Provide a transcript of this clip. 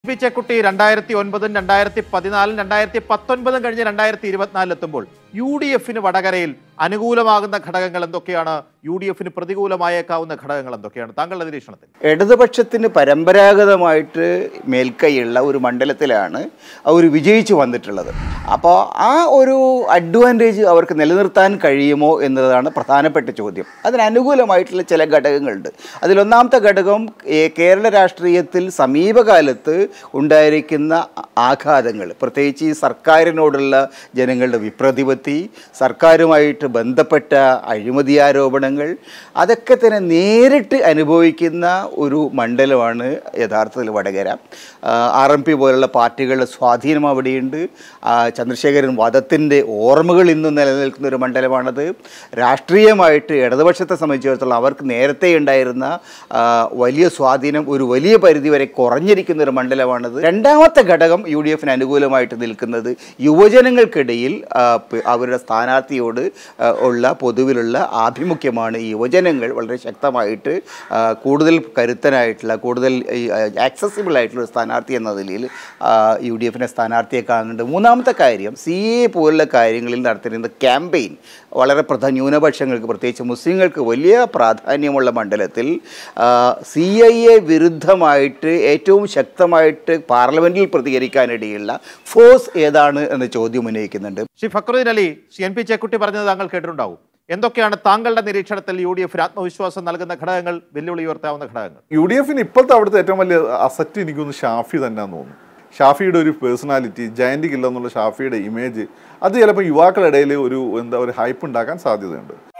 P ചെക്കുട്ടി രണ്ടായിരത്തി ഒൻപതും രണ്ടായിരത്തി പതിനാലും രണ്ടായിരത്തി പത്തൊൻപതും കഴിഞ്ഞ് രണ്ടായിരത്തി ഇരുപത്തിനാലിൽ എത്തുമ്പോൾ യു ഡി എഫിന് വടകരയിൽ അനുകൂലമാകുന്ന ഘടകങ്ങൾ എന്തൊക്കെയാണ് യു ഡി എഫിന് പ്രതികൂലമായേക്കാവുന്ന ഘടകങ്ങൾ എന്തൊക്കെയാണ് താങ്കളുടെ നിരീക്ഷണത്തിൽ ഇടതുപക്ഷത്തിന് പരമ്പരാഗതമായിട്ട് മേൽക്കൈയുള്ള ഒരു മണ്ഡലത്തിലാണ് അവർ വിജയിച്ചു വന്നിട്ടുള്ളത് അപ്പോൾ ആ ഒരു അഡ്വാൻറ്റേജ് അവർക്ക് നിലനിർത്താൻ കഴിയുമോ എന്നതാണ് പ്രധാനപ്പെട്ട ചോദ്യം അതിന് അനുകൂലമായിട്ടുള്ള ചില ഘടകങ്ങളുണ്ട് അതിലൊന്നാമത്തെ ഘടകം ഏ, കേരള രാഷ്ട്രീയത്തിൽ സമീപകാലത്ത് ഉണ്ടായിരിക്കുന്ന ആഘാതങ്ങൾ പ്രത്യേകിച്ച് ഈ സർക്കാരിനോടുള്ള ജനങ്ങളുടെ വിപ്രതിപത്തി സർക്കാരുമായിട്ട് ബന്ധപ്പെട്ട അഴിമതി ആരോപണങ്ങൾ അതൊക്കെ തന്നെ നേരിട്ട് അനുഭവിക്കുന്ന ഒരു മണ്ഡലമാണ് യഥാർത്ഥത്തിൽ വടകര ആർ എം പി പോലുള്ള പാർട്ടികളുടെ സ്വാധീനം അവിടെയുണ്ട് ആ, ചന്ദ്രശേഖരൻ വധത്തിൻ്റെ ഓർമ്മകൾ ഇന്നും നിലനിൽക്കുന്ന ഒരു മണ്ഡലമാണത് രാഷ്ട്രീയമായിട്ട് ഇടതുപക്ഷത്തെ സംബന്ധിച്ചിടത്തോളം അവർക്ക് നേരത്തെ ഉണ്ടായിരുന്ന ആ, വലിയ സ്വാധീനം ഒരു വലിയ പരിധിവരെ കുറഞ്ഞിരിക്കുന്ന ഒരു മണ്ഡലമാണത് രണ്ടാമത്തെ ഘടകം യു ഡി എഫിന് അനുകൂലമായിട്ട് നിൽക്കുന്നത് യുവജനങ്ങൾക്കിടയിൽ ആ, പ്- അവരുടെ സ്ഥാനാർത്ഥിയോട് ആ, ഉള്ള പൊതുവിലുള്ള ആഭിമുഖ്യമാണ് ഈ യുവജനങ്ങൾ വളരെ ശക്തമായിട്ട് ആ, കൂടുതൽ കരുത്തനായിട്ടുള്ള കൂടുതൽ ആക്സസിബിൾ ആയിട്ടുള്ള ഒരു സ്ഥാനാർത്ഥി എന്ന നിലയിൽ യു ഡി എഫിനെ സ്ഥാനാർത്ഥിയെ കാണുന്നുണ്ട് മൂന്നാമത്തെ കാര്യം സി എ പോലുള്ള കാര്യങ്ങളിൽ നടത്തുന്ന ക്യാമ്പയിൻ വളരെ പ്രധാന ന്യൂനപക്ഷങ്ങൾക്ക് പ്രത്യേകിച്ച് മുസ്ലിങ്ങൾക്ക് വലിയ പ്രാധാന്യമുള്ള മണ്ഡലത്തിൽ സി ഐ എ വിരുദ്ധമായിട്ട് ഏറ്റവും ശക്തമായിട്ട് പാർലമെൻറ്റിൽ പ്രതികരിക്കാനിടയുള്ള ഫോഴ്സ് ഏതാണ് എന്ന ചോദ്യം ഉന്നയിക്കുന്നുണ്ട് ശ്രീ ഫക്രുദ്ദീൻ അലി ശ്രീ എൻ പി ചെക്കുട്ടി പറഞ്ഞത് താങ്കൾ കേട്ടിട്ടുണ്ടാവും എന്തൊക്കെയാണ് താങ്കളുടെ നിരീക്ഷണത്തിൽ യു ഡി എഫിന് ആത്മവിശ്വാസം നൽകുന്ന ഘടകങ്ങൾ വെല്ലുവിളി ഉയർത്താവുന്ന ഘടകങ്ങൾ യു ഡി എഫിന് ഇപ്പോഴത്തെ അവിടുത്തെ ഏറ്റവും വലിയ അസറ്റ് എനിക്കൊന്ന് ഷാഫി തന്നെയാന്ന് തോന്നുന്നു ഷാഫിയുടെ ഒരു പേഴ്സണാലിറ്റി ജയന്റ് കില്ല എന്നുള്ള ഷാഫിയുടെ ഇമേജ് അത് ചിലപ്പോൾ യുവാക്കളുടെ ഇടയിൽ ഒരു എന്താ ഒരു ഹൈപ്പ് ഉണ്ടാക്കാൻ സാധ്യതയുണ്ട്